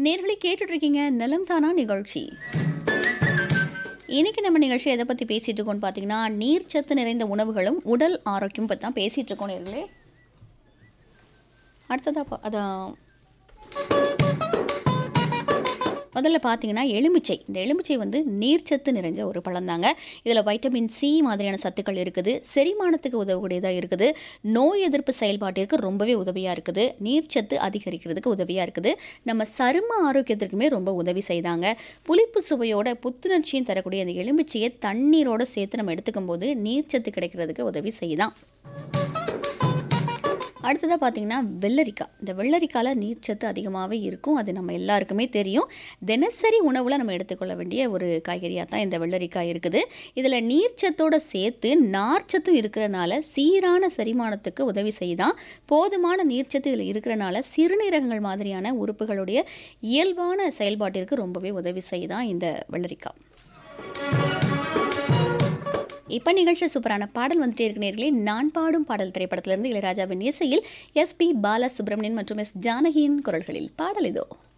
நேர்களை கேட்டுட்டு இருக்கீங்க நலம் தானா நிகழ்ச்சி இன்னைக்கு நம்ம நிகழ்ச்சி எதை பற்றி பேசிட்டு இருக்கோம்னு பார்த்தீங்கன்னா நீர்ச்சத்து நிறைந்த உணவுகளும் உடல் ஆரோக்கியம் பற்றி தான் பேசிட்டு இருக்கோம் நேர்களே அடுத்ததா பா- அதான் முதல்ல பார்த்தீங்கன்னா எலுமிச்சை இந்த எலுமிச்சை வந்து நீர்ச்சத்து நிறைஞ்ச ஒரு பழம் தாங்க இதில் வைட்டமின் சி மாதிரியான சத்துக்கள் இருக்குது செரிமானத்துக்கு உதவக்கூடியதாக இருக்குது நோய் எதிர்ப்பு செயல்பாட்டிற்கு ரொம்பவே உதவியாக இருக்குது நீர்ச்சத்து அதிகரிக்கிறதுக்கு உதவியாக இருக்குது நம்ம சரும ஆரோக்கியத்திற்குமே ரொம்ப உதவி செய்தாங்க புளிப்பு சுவையோட புத்துணர்ச்சியும் தரக்கூடிய இந்த எலுமிச்சையை தண்ணீரோட சேர்த்து நம்ம எடுத்துக்கும் போது நீர்ச்சத்து கிடைக்கிறதுக்கு உதவி செய்யுதான் அடுத்ததாக பார்த்தீங்கன்னா வெள்ளரிக்காய் இந்த வெள்ளரிக்காயில் நீர்ச்சத்து அதிகமாகவே இருக்கும் அது நம்ம எல்லாருக்குமே தெரியும் தினசரி உணவில் நம்ம எடுத்துக்கொள்ள வேண்டிய ஒரு காய்கறியாக தான் இந்த வெள்ளரிக்காய் இருக்குது இதில் நீர்ச்சத்தோட சேர்த்து நார்ச்சத்தும் இருக்கிறனால சீரான செரிமானத்துக்கு உதவி செய்தான் போதுமான நீர்ச்சத்து இதில் இருக்கிறனால சிறுநீரகங்கள் மாதிரியான உறுப்புகளுடைய இயல்பான செயல்பாட்டிற்கு ரொம்பவே உதவி செய்தான் இந்த வெள்ளரிக்காய் இப்போ நிகழ்ச்சி சூப்பரான பாடல் வந்துட்டே இருக்கு நேர்களே நான் பாடும் பாடல் திரைப்படத்திலிருந்து இளையராஜாவின் இசையில் எஸ் பி பாலசுப்ரமணியன் மற்றும் எஸ் ஜானகியின் குரல்களில் பாடல் இதோ